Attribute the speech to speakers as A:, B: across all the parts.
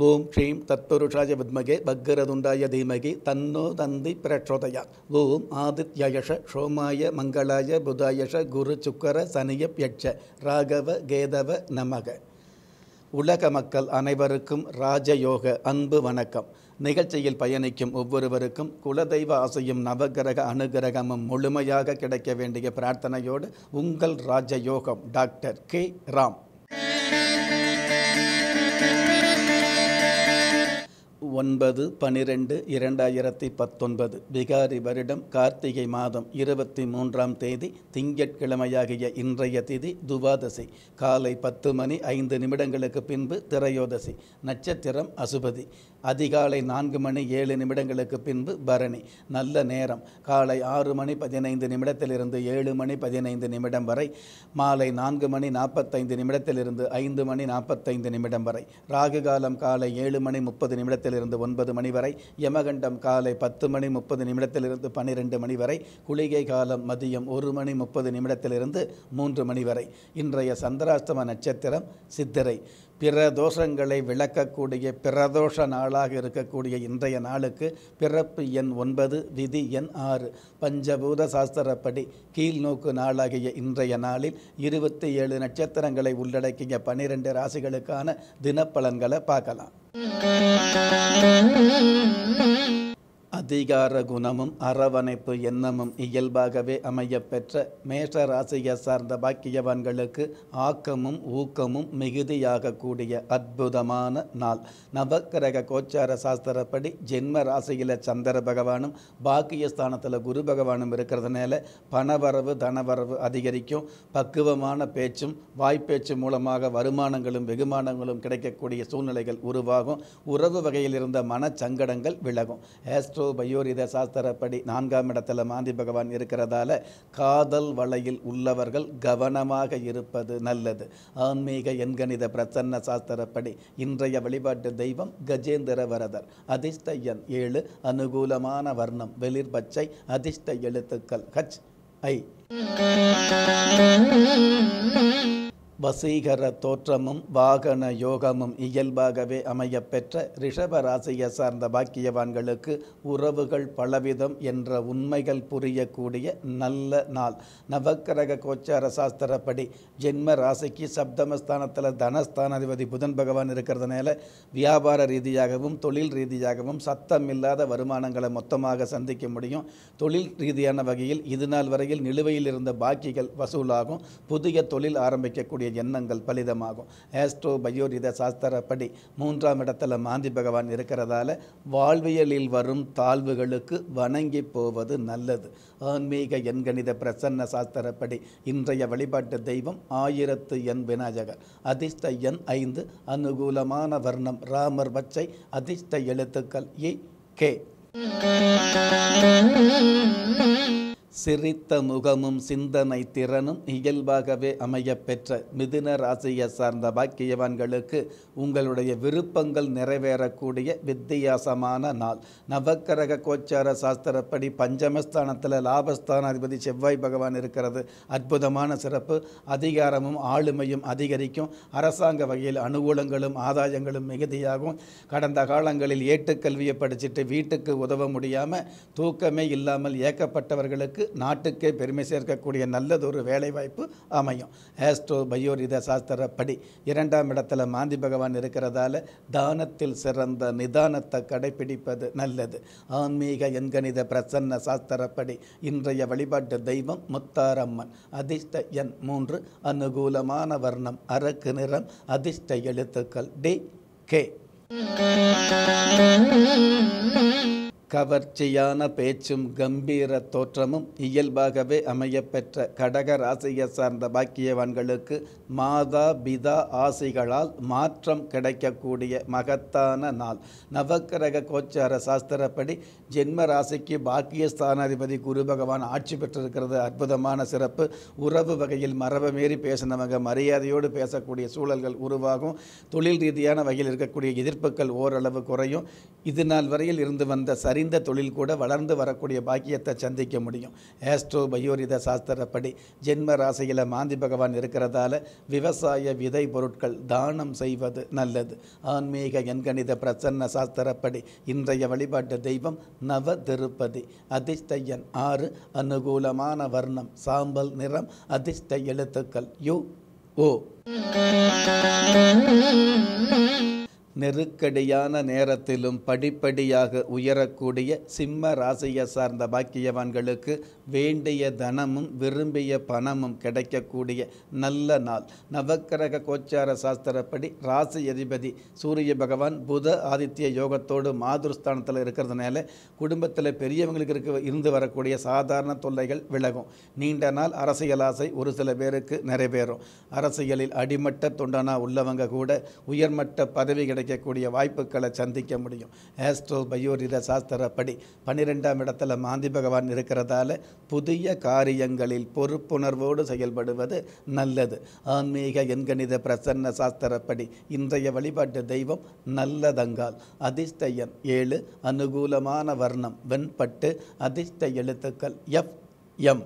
A: ஓம் ஸ்ரீம் தத்புருஷாய வித்மகே பக்கரதுண்டாய தீமகி தன்னோ தந்தி பிரச்சோதயா ஓம் ஆதித்யயஷ சோமாய மங்களாய புதாயஷ குரு சுக்கர சனியப்யட்ச ராகவ கேதவ நமக உலக மக்கள் அனைவருக்கும் ராஜயோக அன்பு வணக்கம் நிகழ்ச்சியில் பயணிக்கும் ஒவ்வொருவருக்கும் குலதெய்வ ஆசையும் நவகிரக அனுகிரகமும் முழுமையாக கிடைக்க வேண்டிய பிரார்த்தனையோடு உங்கள் ராஜயோகம் டாக்டர் கே ராம் ஒன்பது பனிரெண்டு இரண்டாயிரத்தி பத்தொன்பது பிகாரி வருடம் கார்த்திகை மாதம் இருபத்தி மூன்றாம் தேதி திங்கட்கிழமையாகிய இன்றைய திதி துவாதசி காலை பத்து மணி ஐந்து நிமிடங்களுக்கு பின்பு திரையோதசி நட்சத்திரம் அசுபதி அதிகாலை நான்கு மணி ஏழு நிமிடங்களுக்கு பின்பு பரணி நல்ல நேரம் காலை ஆறு மணி பதினைந்து நிமிடத்திலிருந்து ஏழு மணி பதினைந்து நிமிடம் வரை மாலை நான்கு மணி நாற்பத்தைந்து நிமிடத்திலிருந்து ஐந்து மணி நாற்பத்தைந்து நிமிடம் வரை ராகு காலம் காலை ஏழு மணி முப்பது நிமிடத்திலிருந்து ஒன்பது மணி வரை யமகண்டம் காலை பத்து மணி முப்பது நிமிடத்திலிருந்து பன்னிரெண்டு மணி வரை குளிகை காலம் மதியம் ஒரு மணி முப்பது நிமிடத்திலிருந்து மூன்று மணி வரை இன்றைய சந்திராஷ்டம நட்சத்திரம் சித்திரை பிற தோஷங்களை விளக்கக்கூடிய பிரதோஷ நாளாக இருக்கக்கூடிய இன்றைய நாளுக்கு பிறப்பு எண் ஒன்பது விதி எண் ஆறு பஞ்சபூத சாஸ்திரப்படி கீழ்நோக்கு நாளாகிய இன்றைய நாளில் இருபத்தி ஏழு நட்சத்திரங்களை உள்ளடக்கிய பனிரெண்டு ராசிகளுக்கான தினப்பலன்களை பார்க்கலாம் அதிகார குணமும் அரவணைப்பு எண்ணமும் இயல்பாகவே அமையப்பெற்ற மேஷ ராசியை சார்ந்த பாக்கியவான்களுக்கு ஆக்கமும் ஊக்கமும் மிகுதியாகக்கூடிய அற்புதமான நாள் நவக்கிரக கோச்சார சாஸ்திரப்படி ஜென்ம ராசியில் சந்திர பகவானும் பாக்கியஸ்தானத்தில் குரு பகவானும் இருக்கிறதுனால பணவரவு தனவரவு அதிகரிக்கும் பக்குவமான பேச்சும் வாய்ப்பேச்சு மூலமாக வருமானங்களும் வெகுமானங்களும் கிடைக்கக்கூடிய சூழ்நிலைகள் உருவாகும் உறவு வகையில் இருந்த மனச்சங்கடங்கள் விலகும் ஆஸ்ட்ரோ பயோரித சாஸ்திரப்படி நான்காம் இடத்துல மாந்தி பகவான் இருக்கிறதால காதல் வலையில் உள்ளவர்கள் கவனமாக இருப்பது நல்லது ஆன்மீக எண்கணித பிரசன்ன சாஸ்திரப்படி இன்றைய வழிபாட்டு தெய்வம் கஜேந்திர வரதர் அதிர்ஷ்ட எண் ஏழு அனுகூலமான வர்ணம் வெளிர் பச்சை அதிர்ஷ்ட எழுத்துக்கள் ஹச் ஐ வசீகர தோற்றமும் வாகன யோகமும் இயல்பாகவே அமையப்பெற்ற ரிஷப ராசியை சார்ந்த பாக்கியவான்களுக்கு உறவுகள் பலவிதம் என்ற உண்மைகள் புரியக்கூடிய நல்ல நாள் நவக்கிரக கோச்சார சாஸ்திரப்படி ஜென்ம ராசிக்கு சப்தமஸ்தானத்தில் தனஸ்தானாதிபதி புதன் பகவான் இருக்கிறதுனால வியாபார ரீதியாகவும் தொழில் ரீதியாகவும் சத்தம் இல்லாத வருமானங்களை மொத்தமாக சந்திக்க முடியும் தொழில் ரீதியான வகையில் இது நாள் வரையில் நிலுவையில் இருந்த பாக்கிகள் வசூலாகும் புதிய தொழில் ஆரம்பிக்கக்கூடிய எண்ணங்கள் பலிதமாகும் ஆஸ்ட்ரோ பயோரித சாஸ்திரப்படி மூன்றாம் இடத்துல மாந்தி பகவான் இருக்கிறதால வாழ்வியலில் வரும் தாழ்வுகளுக்கு வணங்கி போவது நல்லது ஆன்மீக எண்கணித பிரசன்ன சாஸ்திரப்படி இன்றைய வழிபாட்டு தெய்வம் ஆயிரத்து எண் விநாயகர் அதிர்ஷ்ட எண் ஐந்து அனுகூலமான வர்ணம் ராமர் பச்சை அதிர்ஷ்ட எழுத்துக்கள் இ கே சிரித்த முகமும் சிந்தனை திறனும் இயல்பாகவே அமையப்பெற்ற மிதுன ராசியை சார்ந்த பாக்கியவான்களுக்கு உங்களுடைய விருப்பங்கள் நிறைவேறக்கூடிய வித்தியாசமான நாள் நவக்கிரக கோச்சார சாஸ்திரப்படி பஞ்சமஸ்தானத்தில் லாபஸ்தானாதிபதி செவ்வாய் பகவான் இருக்கிறது அற்புதமான சிறப்பு அதிகாரமும் ஆளுமையும் அதிகரிக்கும் அரசாங்க வகையில் அனுகூலங்களும் ஆதாயங்களும் மிகுதியாகும் கடந்த காலங்களில் ஏட்டுக்கல்வியை படிச்சுட்டு வீட்டுக்கு உதவ முடியாமல் தூக்கமே இல்லாமல் ஏக்கப்பட்டவர்களுக்கு நாட்டுக்கே பெருமை சேர்க்கக்கூடிய நல்லதொரு வேலைவாய்ப்பு அமையும் ஆஸ்ட்ரோ பயோரித சாஸ்திரப்படி இரண்டாம் இடத்துல மாந்தி பகவான் இருக்கிறதால தானத்தில் சிறந்த நிதானத்தை கடைபிடிப்பது நல்லது ஆன்மீக எண்கணித பிரசன்ன சாஸ்திரப்படி இன்றைய வழிபாட்டு தெய்வம் முத்தாரம்மன் அதிர்ஷ்ட எண் மூன்று அனுகூலமான வர்ணம் அரக்கு நிறம் அதிர்ஷ்ட எழுத்துக்கள் டி கே கவர்ச்சியான பேச்சும் கம்பீர தோற்றமும் இயல்பாகவே அமையப்பெற்ற கடக ராசியை சார்ந்த பாக்கியவான்களுக்கு மாதா பிதா ஆசைகளால் மாற்றம் கிடைக்கக்கூடிய மகத்தான நாள் நவக்கிரக கோச்சார சாஸ்திரப்படி ஜென்ம ராசிக்கு பாக்கியஸ்தானாதிபதி குரு பகவான் ஆட்சி பெற்றிருக்கிறது அற்புதமான சிறப்பு உறவு வகையில் மரபை மீறி பேசினவங்க மரியாதையோடு பேசக்கூடிய சூழல்கள் உருவாகும் தொழில் ரீதியான வகையில் இருக்கக்கூடிய எதிர்ப்புகள் ஓரளவு குறையும் இது நாள் வரையில் இருந்து வந்த சரி தெரிந்த தொழில் கூட வளர்ந்து வரக்கூடிய பாக்கியத்தை சந்திக்க முடியும் ஆஸ்ட்ரோ பயோரித சாஸ்திரப்படி ஜென்ம ராசியில் மாந்தி பகவான் இருக்கிறதால விவசாய விதை பொருட்கள் தானம் செய்வது நல்லது ஆன்மீக எண்கணித பிரசன்ன சாஸ்திரப்படி இன்றைய வழிபாட்டு தெய்வம் நவ திருப்பதி அதிர்ஷ்டயன் ஆறு அனுகூலமான வர்ணம் சாம்பல் நிறம் அதிர்ஷ்ட எழுத்துக்கள் யு ஓ நெருக்கடியான நேரத்திலும் படிப்படியாக உயரக்கூடிய சிம்ம ராசியை சார்ந்த பாக்கியவான்களுக்கு வேண்டிய தனமும் விரும்பிய பணமும் கிடைக்கக்கூடிய நல்ல நாள் நவக்கிரக கோச்சார சாஸ்திரப்படி ராசி அதிபதி சூரிய பகவான் புத ஆதித்ய யோகத்தோடு மாதுருஸ்தானத்தில் இருக்கிறதுனால குடும்பத்தில் பெரியவங்களுக்கு இருக்க இருந்து வரக்கூடிய சாதாரண தொல்லைகள் விலகும் நீண்ட நாள் அரசியல் ஆசை ஒரு சில பேருக்கு நிறைவேறும் அரசியலில் அடிமட்ட தொண்டனா உள்ளவங்க கூட உயர்மட்ட பதவி கிடைக்கக்கூடிய வாய்ப்புகளை சந்திக்க முடியும் ஆஸ்ட்ரோ பயோரித சாஸ்திரப்படி பன்னிரெண்டாம் இடத்துல மாந்தி பகவான் இருக்கிறதால புதிய காரியங்களில் பொறுப்புணர்வோடு செயல்படுவது நல்லது ஆன்மீக எண்கணித பிரசன்ன சாஸ்திரப்படி இன்றைய வழிபாட்டு தெய்வம் நல்லதங்கால் அதிர்ஷ்ட எண் ஏழு அனுகூலமான வர்ணம் வெண்பட்டு அதிர்ஷ்ட எழுத்துக்கள் எஃப் எம்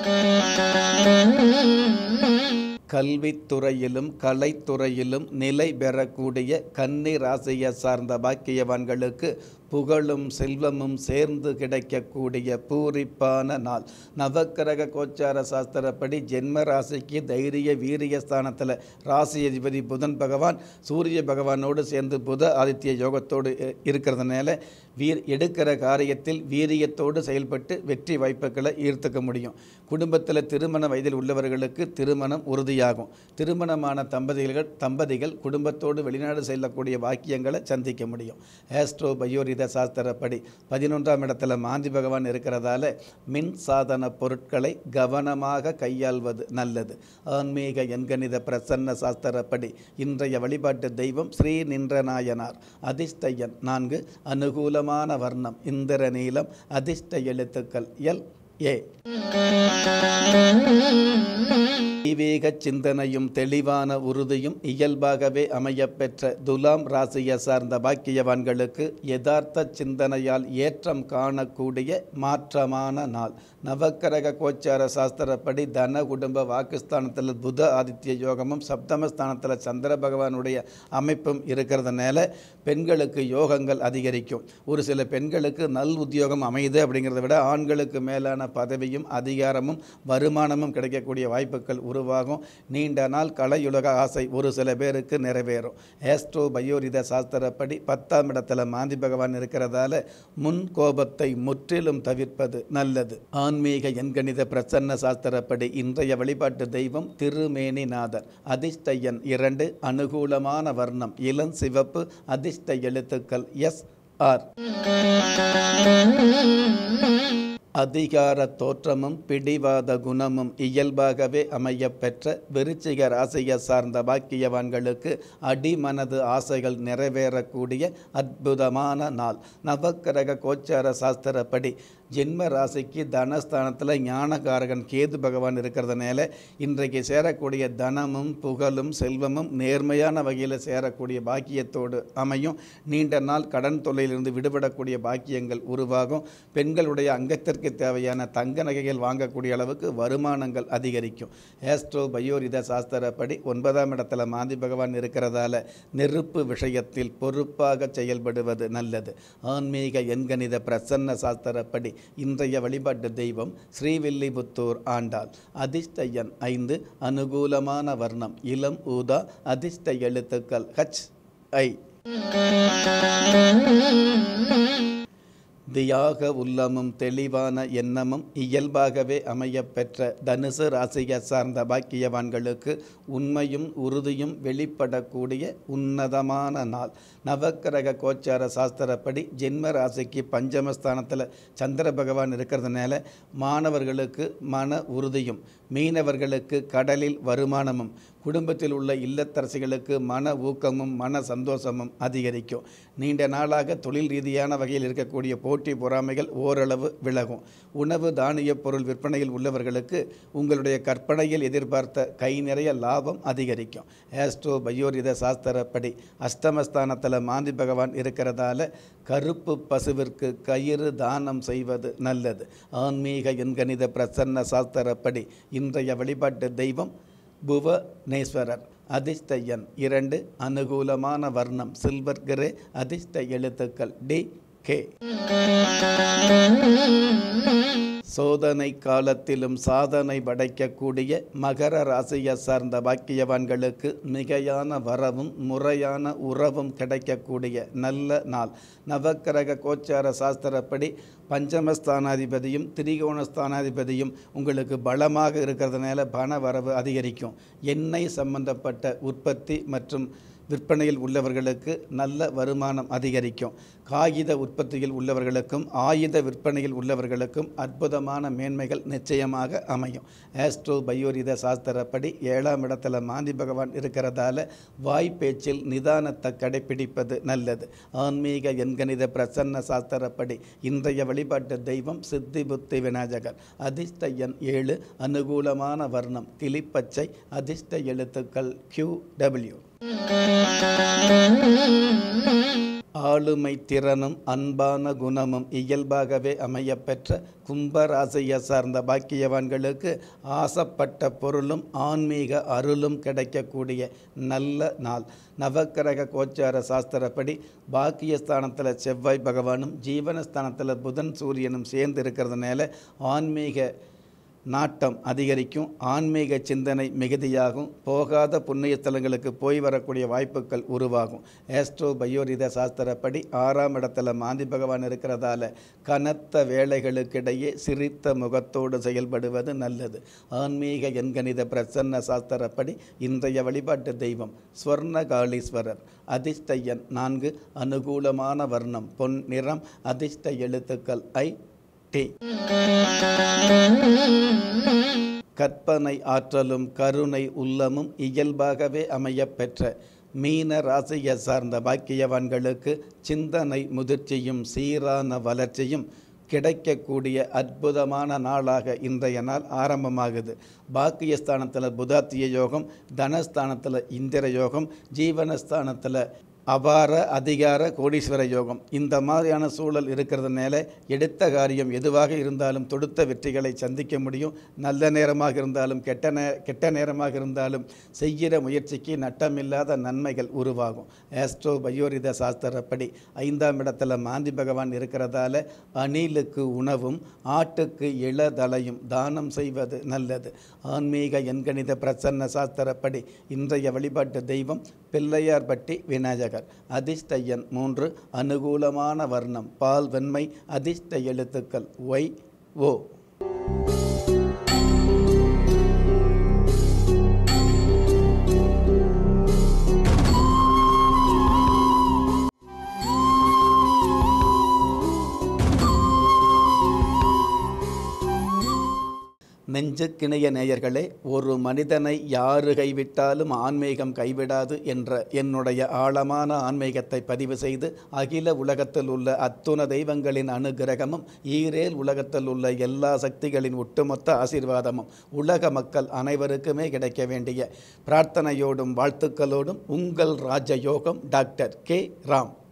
A: கல்வித்துறையிலும் கலைத்துறையிலும் நிலை பெறக்கூடிய கன்னி ராசியை சார்ந்த பாக்கியவான்களுக்கு புகழும் செல்வமும் சேர்ந்து கிடைக்கக்கூடிய பூரிப்பான நாள் நவக்கிரக கோச்சார சாஸ்திரப்படி ஜென்ம ராசிக்கு தைரிய வீரிய ஸ்தானத்தில் ராசி அதிபதி புதன் பகவான் சூரிய பகவானோடு சேர்ந்து புத ஆதித்ய யோகத்தோடு இ- இருக்கிறதுனால வீர் எடுக்கிற காரியத்தில் வீரியத்தோடு செயல்பட்டு வெற்றி வாய்ப்புகளை ஈர்த்துக்க முடியும் குடும்பத்தில் திருமண வயதில் உள்ளவர்களுக்கு திருமணம் உறுதியாகும் திருமணமான தம்பதிகள் தம்பதிகள் குடும்பத்தோடு வெளிநாடு செல்லக்கூடிய வாக்கியங்களை சந்திக்க முடியும் ஆஸ்ட்ரோ பயோரித சாஸ்திரப்படி பதினொன்றாம் இடத்துல மாந்தி பகவான் இருக்கிறதால மின் சாதன பொருட்களை கவனமாக கையாள்வது நல்லது ஆன்மீக எண்கணித பிரசன்ன சாஸ்திரப்படி இன்றைய வழிபாட்டு தெய்வம் ஸ்ரீ நின்றநாயனார் அதிர்ஷ்ட எண் நான்கு அனுகூலமான வர்ணம் இந்திர நீலம் அதிர்ஷ்ட எழுத்துக்கள் எல் ஏ விவேக சிந்தனையும் தெளிவான உறுதியும் இயல்பாகவே அமையப்பெற்ற துலாம் ராசியை சார்ந்த பாக்கியவான்களுக்கு யதார்த்த சிந்தனையால் ஏற்றம் காணக்கூடிய மாற்றமான நாள் நவக்கிரக கோச்சார சாஸ்திரப்படி தன குடும்ப வாக்குஸ்தானத்தில் புத ஆதித்ய யோகமும் சப்தமஸ்தானத்தில் சந்திர பகவானுடைய அமைப்பும் இருக்கிறதுனால பெண்களுக்கு யோகங்கள் அதிகரிக்கும் ஒரு சில பெண்களுக்கு நல் உத்தியோகம் அமையுது அப்படிங்கிறத விட ஆண்களுக்கு மேலான பதவியும் அதிகாரமும் வருமானமும் கிடைக்கக்கூடிய வாய்ப்புகள் உருவாகும் நீண்ட நாள் கலையுலக ஆசை ஒரு சில பேருக்கு நிறைவேறும் ஏஸ்ட்ரோ பயோரித சாஸ்திரப்படி பத்தாம் இடத்துல மாந்தி பகவான் இருக்கிறதால முன் கோபத்தை முற்றிலும் தவிர்ப்பது நல்லது ஆன்மீக எண்கணித பிரசன்ன சாஸ்திரப்படி இன்றைய வழிபாட்டு தெய்வம் திருமேனிநாதர் அதிர்ஷ்ட எண் இரண்டு அனுகூலமான வர்ணம் இளம் சிவப்பு அதிர்ஷ்ட எழுத்துக்கள் எஸ் ஆர் அதிகார தோற்றமும் பிடிவாத குணமும் இயல்பாகவே அமையப்பெற்ற விருச்சிக ராசியை சார்ந்த பாக்கியவான்களுக்கு அடிமனது ஆசைகள் நிறைவேறக்கூடிய அற்புதமான நாள் நவக்கிரக கோச்சார சாஸ்திரப்படி ஜென்ம ராசிக்கு தனஸ்தானத்தில் ஞானகாரகன் கேது பகவான் இருக்கிறதுனால இன்றைக்கு சேரக்கூடிய தனமும் புகழும் செல்வமும் நேர்மையான வகையில் சேரக்கூடிய பாக்கியத்தோடு அமையும் நீண்ட நாள் கடன் தொல்லையிலிருந்து விடுபடக்கூடிய பாக்கியங்கள் உருவாகும் பெண்களுடைய அங்கத்திற்கு தேவையான தங்க நகைகள் வாங்கக்கூடிய அளவுக்கு வருமானங்கள் அதிகரிக்கும் ஏஸ்ட்ரோ பயோரித சாஸ்திரப்படி ஒன்பதாம் இடத்துல மாந்தி பகவான் இருக்கிறதால நெருப்பு விஷயத்தில் பொறுப்பாக செயல்படுவது நல்லது ஆன்மீக எண்கணித பிரசன்ன சாஸ்திரப்படி இன்றைய வழிபாட்டு தெய்வம் ஸ்ரீவில்லிபுத்தூர் ஆண்டாள் அதிர்ஷ்ட எண் ஐந்து அனுகூலமான வர்ணம் இளம் ஊதா அதிர்ஷ்ட எழுத்துக்கள் ஹச் ஐ தியாக உள்ளமும் தெளிவான எண்ணமும் இயல்பாகவே அமையப்பெற்ற தனுசு ராசியை சார்ந்த பாக்கியவான்களுக்கு உண்மையும் உறுதியும் வெளிப்படக்கூடிய உன்னதமான நாள் நவக்கிரக கோச்சார சாஸ்திரப்படி ஜென்ம ராசிக்கு பஞ்சமஸ்தானத்தில் சந்திர பகவான் இருக்கிறதுனால மாணவர்களுக்கு மன உறுதியும் மீனவர்களுக்கு கடலில் வருமானமும் குடும்பத்தில் உள்ள இல்லத்தரசிகளுக்கு மன ஊக்கமும் மன சந்தோஷமும் அதிகரிக்கும் நீண்ட நாளாக தொழில் ரீதியான வகையில் இருக்கக்கூடிய போட்டி போட்டி பொறாமைகள் ஓரளவு விலகும் உணவு தானிய பொருள் விற்பனையில் உள்ளவர்களுக்கு உங்களுடைய கற்பனையில் எதிர்பார்த்த கை நிறைய லாபம் அதிகரிக்கும் ஆஸ்ட்ரோ பயோரித சாஸ்திரப்படி அஷ்டமஸ்தானத்தில் மாந்தி பகவான் இருக்கிறதால கருப்பு பசுவிற்கு கயிறு தானம் செய்வது நல்லது ஆன்மீக எண்கணித பிரசன்ன சாஸ்திரப்படி இன்றைய வழிபாட்டு தெய்வம் புவனேஸ்வரர் அதிர்ஷ்ட எண் இரண்டு அனுகூலமான வர்ணம் சில்வர் கிரே அதிர்ஷ்ட எழுத்துக்கள் டி கே சோதனை காலத்திலும் சாதனை படைக்கக்கூடிய மகர ராசியை சார்ந்த பாக்கியவான்களுக்கு மிகையான வரவும் முறையான உறவும் கிடைக்கக்கூடிய நல்ல நாள் நவக்கிரக கோச்சார சாஸ்திரப்படி பஞ்சமஸ்தானாதிபதியும் திரிகோணஸ்தானாதிபதியும் உங்களுக்கு பலமாக இருக்கிறதுனால பண வரவு அதிகரிக்கும் எண்ணெய் சம்பந்தப்பட்ட உற்பத்தி மற்றும் விற்பனையில் உள்ளவர்களுக்கு நல்ல வருமானம் அதிகரிக்கும் காகித உற்பத்தியில் உள்ளவர்களுக்கும் ஆயுத விற்பனையில் உள்ளவர்களுக்கும் அற்புதமான மேன்மைகள் நிச்சயமாக அமையும் ஆஸ்ட்ரோ பயோரித சாஸ்திரப்படி ஏழாம் இடத்துல மாந்தி பகவான் இருக்கிறதால வாய்ப்பேச்சில் நிதானத்தை கடைபிடிப்பது நல்லது ஆன்மீக எண்கணித பிரசன்ன சாஸ்திரப்படி இன்றைய வழிபாட்டு தெய்வம் சித்தி புத்தி விநாயகர் அதிர்ஷ்ட எண் ஏழு அனுகூலமான வர்ணம் கிளிப்பச்சை அதிர்ஷ்ட எழுத்துக்கள் கியூ டபிள்யூ ஆளுமை திறனும் அன்பான குணமும் இயல்பாகவே அமையப்பெற்ற கும்பராசியை சார்ந்த பாக்கியவான்களுக்கு ஆசைப்பட்ட பொருளும் ஆன்மீக அருளும் கிடைக்கக்கூடிய நல்ல நாள் நவக்கிரக கோச்சார சாஸ்திரப்படி பாக்கியஸ்தானத்தில் செவ்வாய் பகவானும் ஜீவனஸ்தானத்தில் புதன் சூரியனும் சேர்ந்து இருக்கிறதுனால ஆன்மீக நாட்டம் அதிகரிக்கும் ஆன்மீக சிந்தனை மிகுதியாகும் போகாத புண்ணிய ஸ்தலங்களுக்கு போய் வரக்கூடிய வாய்ப்புகள் உருவாகும் ஏஸ்ட்ரோ பயோரித சாஸ்திரப்படி ஆறாம் இடத்துல மாந்தி பகவான் இருக்கிறதால கனத்த வேலைகளுக்கிடையே சிரித்த முகத்தோடு செயல்படுவது நல்லது ஆன்மீக எண்கணித பிரசன்ன சாஸ்திரப்படி இன்றைய வழிபாட்டு தெய்வம் ஸ்வர்ணகாளீஸ்வரர் அதிர்ஷ்ட எண் நான்கு அனுகூலமான வர்ணம் பொன் நிறம் அதிர்ஷ்ட எழுத்துக்கள் ஐ டி கற்பனை ஆற்றலும் கருணை உள்ளமும் இயல்பாகவே அமையப்பெற்ற மீன ராசியை சார்ந்த பாக்கியவான்களுக்கு சிந்தனை முதிர்ச்சியும் சீரான வளர்ச்சியும் கிடைக்கக்கூடிய அற்புதமான நாளாக இன்றைய நாள் ஆரம்பமாகுது பாக்கியஸ்தானத்தில் புதாத்திய யோகம் தனஸ்தானத்தில் இந்திர யோகம் ஜீவனஸ்தானத்தில் அபார அதிகார கோடீஸ்வர யோகம் இந்த மாதிரியான சூழல் இருக்கிறதுனால எடுத்த காரியம் எதுவாக இருந்தாலும் தொடுத்த வெற்றிகளை சந்திக்க முடியும் நல்ல நேரமாக இருந்தாலும் கெட்ட நே கெட்ட நேரமாக இருந்தாலும் செய்கிற முயற்சிக்கு நட்டமில்லாத நன்மைகள் உருவாகும் ஆஸ்ட்ரோ பயோரித சாஸ்திரப்படி ஐந்தாம் இடத்துல மாந்தி பகவான் இருக்கிறதால அணிலுக்கு உணவும் ஆட்டுக்கு இளதலையும் தானம் செய்வது நல்லது ஆன்மீக எண்கணித பிரசன்ன சாஸ்திரப்படி இன்றைய வழிபாட்டு தெய்வம் பிள்ளையார்பட்டி விநாயகர் அதிர்ஷ்ட எண் மூன்று அனுகூலமான வர்ணம் பால் வெண்மை அதிர்ஷ்ட எழுத்துக்கள் ஒய் ஓ நெஞ்சுக்கிணைய நேயர்களே ஒரு மனிதனை யாரு கைவிட்டாலும் ஆன்மீகம் கைவிடாது என்ற என்னுடைய ஆழமான ஆன்மீகத்தை பதிவு செய்து அகில உலகத்தில் உள்ள அத்துண தெய்வங்களின் அனுகிரகமும் ஈரேல் உலகத்தில் உள்ள எல்லா சக்திகளின் ஒட்டுமொத்த ஆசீர்வாதமும் உலக மக்கள் அனைவருக்குமே கிடைக்க வேண்டிய பிரார்த்தனையோடும் வாழ்த்துக்களோடும் உங்கள் ராஜயோகம் டாக்டர் கே ராம்